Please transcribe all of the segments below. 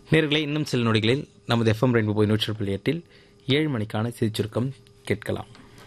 நேர்களை இன்னும் சில நொடிகளில் நமது எஃப்எம் ரெயின்போ போய் நூற்றி புள்ளி எட்டில் ஏழு மணிக்கான செய்திச் சுருக்கம் கேட்கலாம்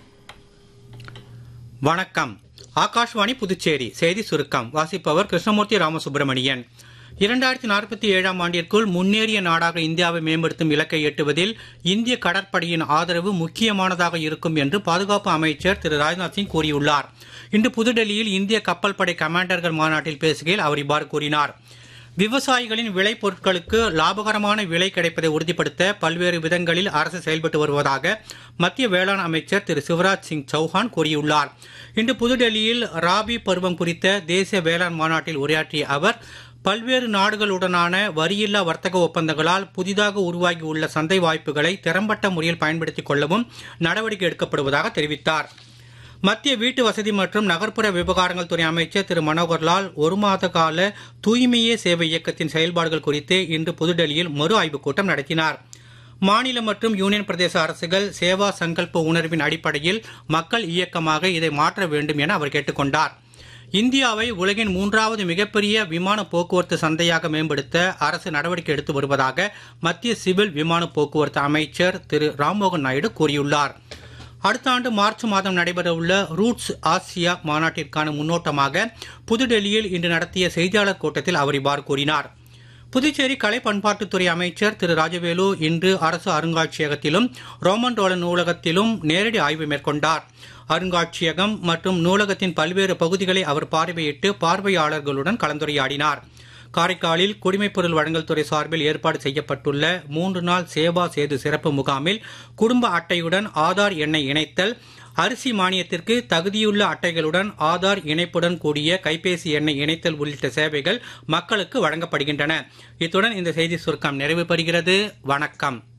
வணக்கம் ஆகாஷ்வாணி புதுச்சேரி செய்தி சுருக்கம் வாசிப்பவர் கிருஷ்ணமூர்த்தி ராமசுப்பிரமணியன் இரண்டாயிரத்தி நாற்பத்தி ஏழாம் ஆண்டிற்குள் முன்னேறிய நாடாக இந்தியாவை மேம்படுத்தும் இலக்கை எட்டுவதில் இந்திய கடற்படையின் ஆதரவு முக்கியமானதாக இருக்கும் என்று பாதுகாப்பு அமைச்சர் திரு ராஜ்நாத் சிங் கூறியுள்ளார் இன்று புதுடெல்லியில் இந்திய கப்பல் படை கமாண்டர்கள் மாநாட்டில் பேசுகையில் அவர் இவ்வாறு கூறினார் விவசாயிகளின் விளைபொருட்களுக்கு லாபகரமான விலை கிடைப்பதை உறுதிப்படுத்த பல்வேறு விதங்களில் அரசு செயல்பட்டு வருவதாக மத்திய வேளாண் அமைச்சர் திரு சிவராஜ் சிங் சௌஹான் கூறியுள்ளார் இன்று புதுடெல்லியில் ராபி பருவம் குறித்த தேசிய வேளாண் மாநாட்டில் உரையாற்றிய அவர் பல்வேறு நாடுகளுடனான வரியில்லா வர்த்தக ஒப்பந்தங்களால் புதிதாக உருவாகியுள்ள சந்தை வாய்ப்புகளை திறம்பட்ட முறையில் பயன்படுத்திக் கொள்ளவும் நடவடிக்கை எடுக்கப்படுவதாக தெரிவித்தார் மத்திய வீட்டு வசதி மற்றும் நகர்ப்புற விவகாரங்கள் துறை அமைச்சர் திரு மனோகர்லால் ஒரு மாத கால தூய்மையே சேவை இயக்கத்தின் செயல்பாடுகள் குறித்து இன்று புதுடெல்லியில் மறு ஆய்வுக் கூட்டம் நடத்தினார் மாநில மற்றும் யூனியன் பிரதேச அரசுகள் சேவா சங்கல்ப உணர்வின் அடிப்படையில் மக்கள் இயக்கமாக இதை மாற்ற வேண்டும் என அவர் கேட்டுக்கொண்டார் இந்தியாவை உலகின் மூன்றாவது மிகப்பெரிய விமான போக்குவரத்து சந்தையாக மேம்படுத்த அரசு நடவடிக்கை எடுத்து வருவதாக மத்திய சிவில் விமான போக்குவரத்து அமைச்சர் திரு ராம்மோகன் நாயுடு கூறியுள்ளார் அடுத்த ஆண்டு மார்ச் மாதம் நடைபெறவுள்ள ரூட்ஸ் ஆசியா மாநாட்டிற்கான முன்னோட்டமாக புதுடெல்லியில் இன்று நடத்திய செய்தியாளர் கூட்டத்தில் அவர் இவ்வாறு கூறினார் புதுச்சேரி கலை பண்பாட்டுத்துறை அமைச்சர் திரு ராஜவேலு இன்று அரசு அருங்காட்சியகத்திலும் ரோமன் ரோலன் நூலகத்திலும் நேரடி ஆய்வு மேற்கொண்டார் அருங்காட்சியகம் மற்றும் நூலகத்தின் பல்வேறு பகுதிகளை அவர் பார்வையிட்டு பார்வையாளர்களுடன் கலந்துரையாடினார் காரைக்காலில் குடிமைப்பொருள் வழங்கல் துறை சார்பில் ஏற்பாடு செய்யப்பட்டுள்ள மூன்று நாள் சேவா சேது சிறப்பு முகாமில் குடும்ப அட்டையுடன் ஆதார் எண்ணை இணைத்தல் அரிசி மானியத்திற்கு தகுதியுள்ள அட்டைகளுடன் ஆதார் இணைப்புடன் கூடிய கைபேசி எண்ணை இணைத்தல் உள்ளிட்ட சேவைகள் மக்களுக்கு வழங்கப்படுகின்றன இத்துடன் இந்த செய்தி சுருக்கம் நிறைவு பெறுகிறது வணக்கம்